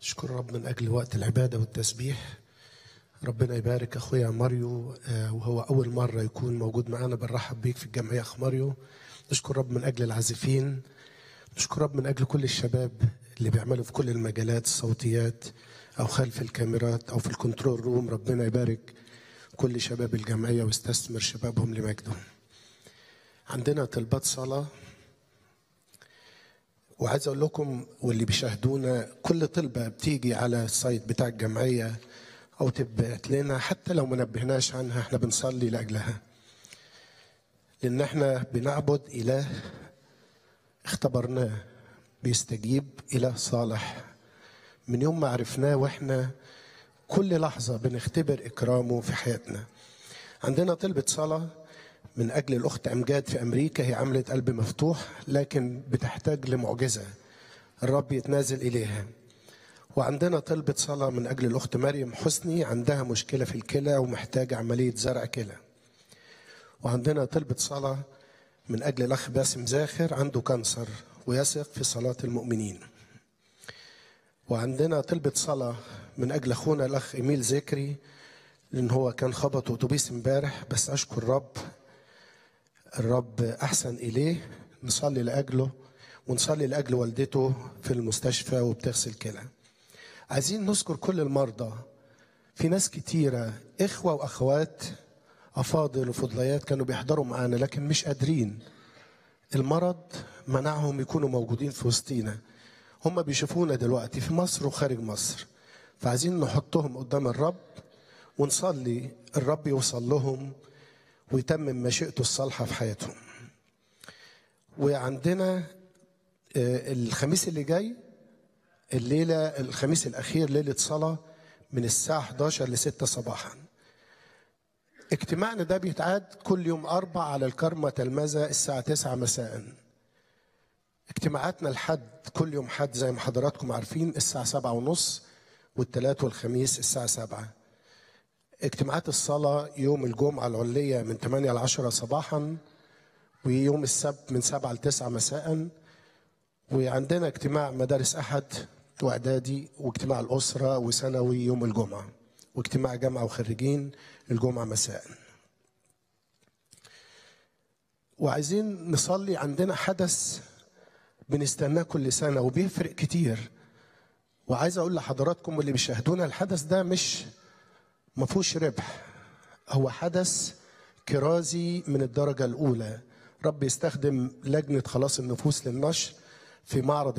اشكر رب من اجل وقت العباده والتسبيح ربنا يبارك اخويا ماريو آه، وهو اول مره يكون موجود معانا بنرحب بيك في الجمعيه اخ ماريو نشكر رب من اجل العازفين نشكر رب من اجل كل الشباب اللي بيعملوا في كل المجالات الصوتيات او خلف الكاميرات او في الكنترول روم ربنا يبارك كل شباب الجمعيه ويستثمر شبابهم لمجده عندنا طلبات صلاه وعايز اقول لكم واللي بيشاهدونا كل طلبه بتيجي على السايت بتاع الجمعيه او تبعت لنا حتى لو ما نبهناش عنها احنا بنصلي لاجلها لان احنا بنعبد اله اختبرناه بيستجيب اله صالح من يوم ما عرفناه واحنا كل لحظه بنختبر اكرامه في حياتنا عندنا طلبه صلاه من اجل الاخت امجاد في امريكا هي عملت قلب مفتوح لكن بتحتاج لمعجزه الرب يتنازل اليها وعندنا طلبة صلاة من أجل الأخت مريم حسني عندها مشكلة في الكلى ومحتاجة عملية زرع كلى وعندنا طلبة صلاة من أجل الأخ باسم زاخر عنده كانسر ويثق في صلاة المؤمنين وعندنا طلبة صلاة من أجل أخونا الأخ إيميل ذكري لأن هو كان خبط أتوبيس امبارح بس أشكر الرب الرب أحسن إليه نصلي لأجله ونصلي لأجل والدته في المستشفى وبتغسل كلى عايزين نذكر كل المرضى في ناس كتيرة إخوة وأخوات أفاضل وفضليات كانوا بيحضروا معانا لكن مش قادرين المرض منعهم يكونوا موجودين في وسطينا هم بيشوفونا دلوقتي في مصر وخارج مصر فعايزين نحطهم قدام الرب ونصلي الرب يوصل لهم ويتمم مشيئته الصالحة في حياتهم وعندنا آه، الخميس اللي جاي الليلة الخميس الأخير ليلة صلاة من الساعة 11 ل 6 صباحا اجتماعنا ده بيتعاد كل يوم أربع على الكرمة تلمذة الساعة 9 مساء اجتماعاتنا الحد كل يوم حد زي ما حضراتكم عارفين الساعة سبعة ونص والتلات والخميس الساعة سبعة اجتماعات الصلاة يوم الجمعة العلية من 8 ل 10 صباحا ويوم السبت من 7 ل 9 مساء وعندنا اجتماع مدارس أحد وإعدادي واجتماع الأسرة وثانوي يوم الجمعة واجتماع جامعة وخريجين الجمعة مساء وعايزين نصلي عندنا حدث بنستناه كل سنة وبيفرق كتير وعايز أقول لحضراتكم واللي بيشاهدونا الحدث ده مش ما فيهوش ربح هو حدث كرازي من الدرجة الأولى رب يستخدم لجنة خلاص النفوس للنشر في معرض